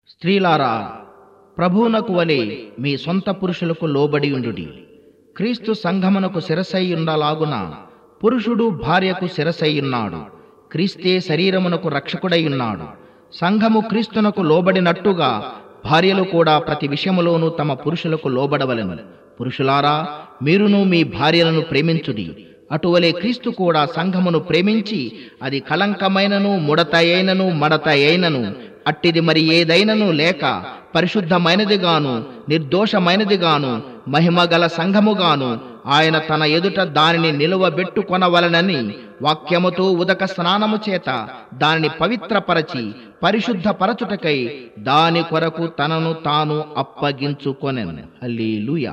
స్త్రీలారా ప్రభువునకు వలె మీ సొంత పురుషులకు లోబడి ఉండుడి క్రీస్తు సంఘమునకు శిరసై ఉండలాగున పురుషుడు భార్యకు శిరసై ఉన్నాడు క్రీస్తే శరీరమునకు రక్షకుడై ఉన్నాడు సంఘము క్రీస్తునకు లోబడినట్టుగా భార్యలు కూడా ప్రతి విషయములోనూ తమ పురుషులకు లోబడవలెను పురుషులారా మీరును మీ భార్యలను ప్రేమించుడి అటువలే క్రీస్తు కూడా సంఘమును ప్రేమించి అది కళంకమైనను ముడత అయినను మడత అయినను అట్టిది మరి ఏదైనను లేక పరిశుద్ధమైనదిగాను నిర్దోషమైనదిగాను మహిమగల సంఘముగాను ఆయన తన ఎదుట దానిని నిలువబెట్టుకొనవలనని వాక్యముతో ఉదక స్నానము చేత దానిని పవిత్రపరచి పరిశుద్ధపరచుటకై దాని కొరకు తనను తాను అప్పగించుకొనెను హల్లెలూయా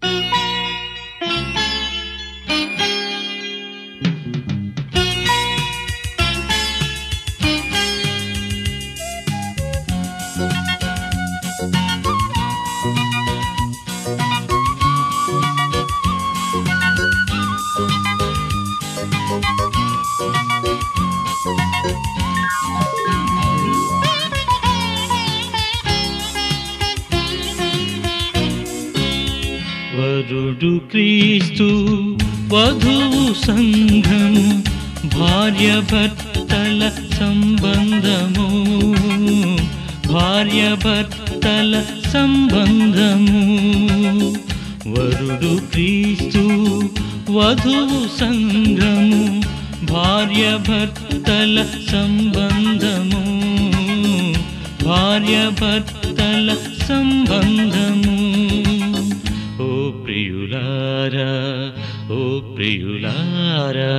వరుడు క్రీస్తు వధువు సంఘము భార్య భర్తల సంబంధము భార్య భర్తల సంబంధము వరుడు క్రీస్తు వధువు సంఘము భార్య భర్తల సంబంధము భార్య భర్తల సంబంధము ఓ ప్రియులారా ఓ ప్రియులారా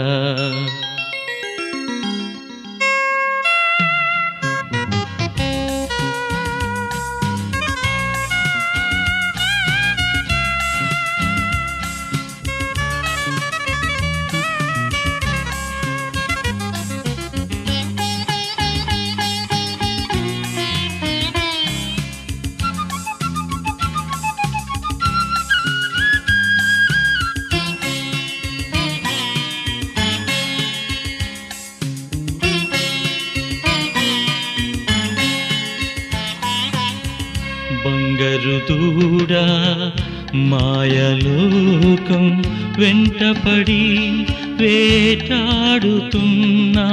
బంగారు దూడా మాయలోకం వెంటపడి వేటాడుతున్నా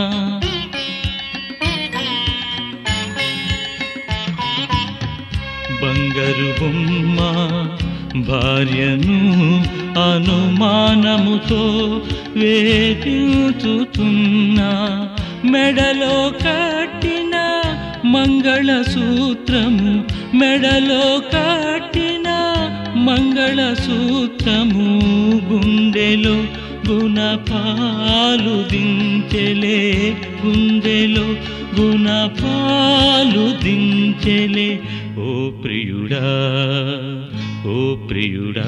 బంగారు బొమ్మ భార్యను అనుమానముతో వేధించుతున్నా మెడలో కట్టిన మంగళసూత్రము మెడలో కట్టిన మంగళసూత్రము గుండెలో గుణపాలు దించెలే గుండెలో గుణపాలు దించెలే ఓ ప్రియుడా ఓ ప్రియుడా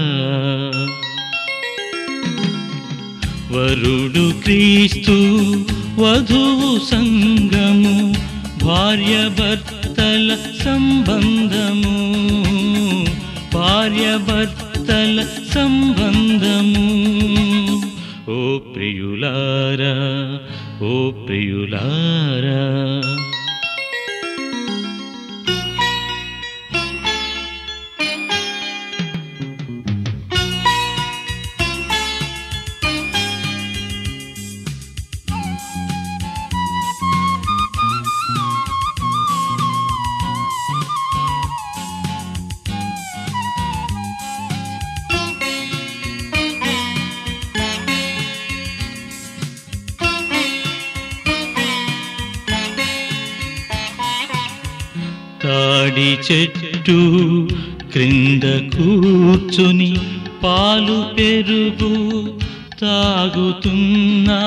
వరుడు క్రీస్తు వధువు సంగము భార్య భర్తల సంబంధము భార్య భర్తల సంబంధము ఓ ప్రియులారా ఓ ప్రియులారా తాడి చెట్టు క్రింద కూర్చుని పాలు పెరుగు తాగుతున్నా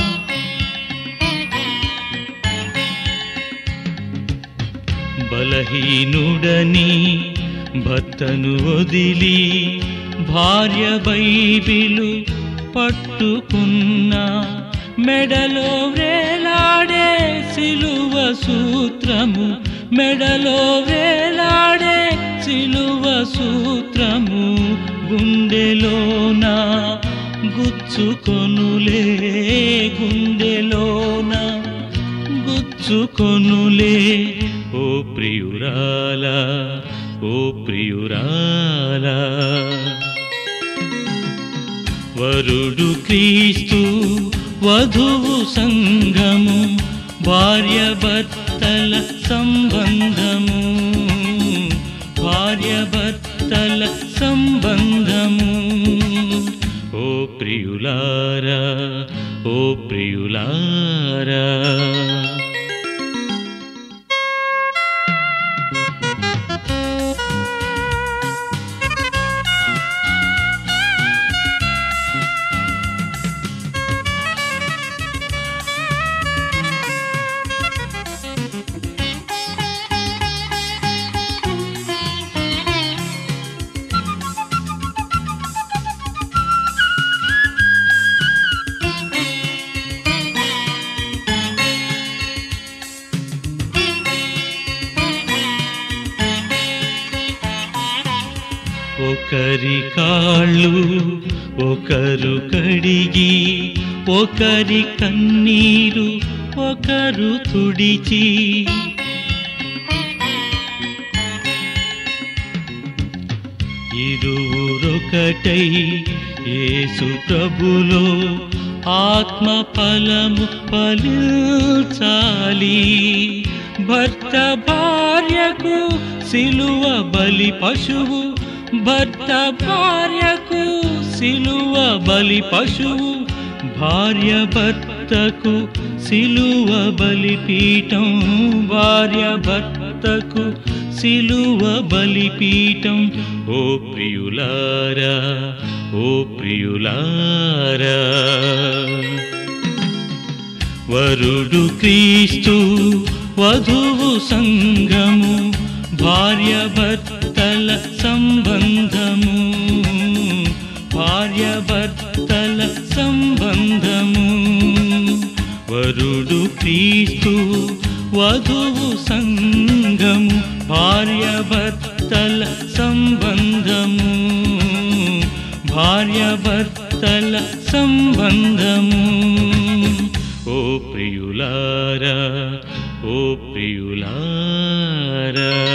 బలహీనుడని భర్తను వదిలి భార్య బైబిలు పట్టుకున్నా మెడలో వేలాడే సిలువ సూత్రము మెడలో వేలాడే సిలువ సూత్రము గుండెలోన గుచ్చుకొనులే గుండెలోన గుచ్చుకొనులే ఓ ప్రియురాలా ఓ ప్రియురాలా వరుడు క్రీస్తు వధువు సంగము భార్య భర్తల సంబంధము భార్య భర్తల సంబంధము ఓ ప్రియులారా ఓ ప్రియులారా ఒకరి కాళ్ళు ఒకరు కడిగి ఒకరి కన్నీరు ఒకరు తుడిచి ఇరువురొకటై యేసు ప్రభులో ఆత్మ ఫలము ఫలించాలి భర్త భార్యకు సిలువ బలి పశువు భర్త భార్యకు సిలువ బలి పశువు భార్య భర్తకు సిలువ బలిపీఠం భార్య భర్తకు సిలువ బలిపీఠం ఓ ప్రియులారా ఓ ప్రియులారా వరుడు క్రీస్తు వధువు సంగము భార్య భర్తల సంబంధము భార్య భర్తల సంబంధము వరుడు క్రీస్తు వధువు సంగము భార్య భర్తల సంబంధము భార్య భర్తల సంబంధము ఓ ప్రియులారా ఓ ప్రియులారా